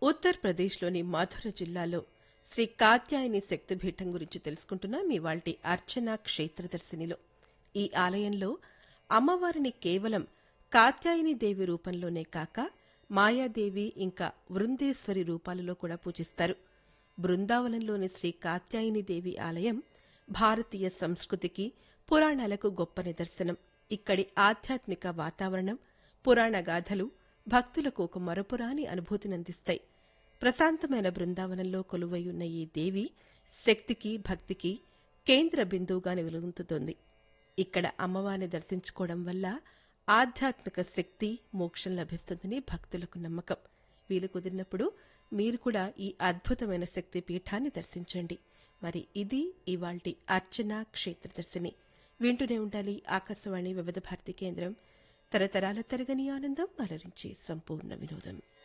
ఉత్తరప్రదేశ్లోని మధుర జిల్లాలో శ్రీ కాత్యాయని శక్తిపీఠం గురించి తెలుసుకుంటున్నాం మీ వాల్టి అర్చన క్షేత్రదర్శినిలో ఈ ఆలయంలో అమ్మవారిని కేవలం కాత్యాయని దేవి రూపంలోనే కాక మాయాదేవి ఇంకా వృందేశ్వరి రూపాలలో కూడా పూజిస్తారు బృందావనంలోని శ్రీ కాత్యాయని దేవి ఆలయం భారతీయ సంస్కృతికి పురాణాలకు గొప్ప నిదర్శనం ఇక్కడి ఆధ్యాత్మిక వాతావరణం పురాణ గాథలు భక్తులకు ఒక మరపురాని అనుభూతినందిస్తాయి ప్రశాంతమైన బృందావనంలో కొలువై ఉన్న ఈ దేవి శక్తికి భక్తికి కేంద్ర బిందువుగా వెలుగుతుంది ఇక్కడ అమ్మవారిని దర్శించుకోవడం వల్ల ఆధ్యాత్మిక శక్తి మోక్షం లభిస్తుందని భక్తులకు నమ్మకం వీలు కుదిరినప్పుడు మీరు కూడా ఈ అద్భుతమైన శక్తి పీఠాన్ని దర్శించండి మరి ఇది ఇవాల్టి అర్చన క్షేత్రదర్శిని వింటూనే ఉండాలి ఆకాశవాణి వివిధ భారతి కేంద్రం తరతరాల తరగని ఆనందం అలరించి సంపూర్ణ వినోదం